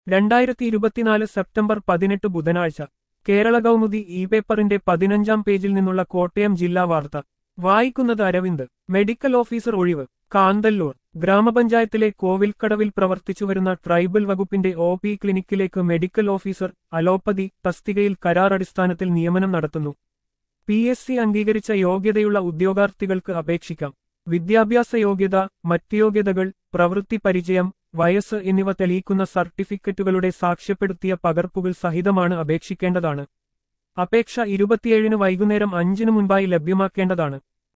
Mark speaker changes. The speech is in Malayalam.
Speaker 1: രണ്ടായിരത്തി ഇരുപത്തിനാല് സെപ്റ്റംബർ പതിനെട്ട് ബുധനാഴ്ച കേരള കൗമുദി ഇ പേപ്പറിന്റെ പതിനഞ്ചാം പേജിൽ നിന്നുള്ള കോട്ടയം ജില്ലാ വാർത്ത വായിക്കുന്നത് അരവിന്ദ് മെഡിക്കൽ ഓഫീസർ ഒഴിവ് കാന്തല്ലൂർ ഗ്രാമപഞ്ചായത്തിലെ കോവിൽക്കടവിൽ പ്രവർത്തിച്ചുവരുന്ന ട്രൈബൽ വകുപ്പിന്റെ ഒ പി ക്ലിനിക്കിലേക്ക് മെഡിക്കൽ ഓഫീസർ അലോപ്പതി തസ്തികയിൽ കരാറടിസ്ഥാനത്തിൽ നിയമനം നടത്തുന്നു പി എസ് സി അംഗീകരിച്ച യോഗ്യതയുള്ള ഉദ്യോഗാർത്ഥികൾക്ക് അപേക്ഷിക്കാം വിദ്യാഭ്യാസ യോഗ്യത മറ്റ് യോഗ്യതകൾ പ്രവൃത്തി പരിചയം വയസ്സ് എന്നിവ തെളിയിക്കുന്ന സർട്ടിഫിക്കറ്റുകളുടെ സാക്ഷ്യപ്പെടുത്തിയ പകർപ്പുകൾ സഹിതമാണ് അപേക്ഷിക്കേണ്ടതാണ് അപേക്ഷ ഇരുപത്തിയേഴിന് വൈകുന്നേരം അഞ്ചിനു മുൻപായി ലഭ്യമാക്കേണ്ടതാണ്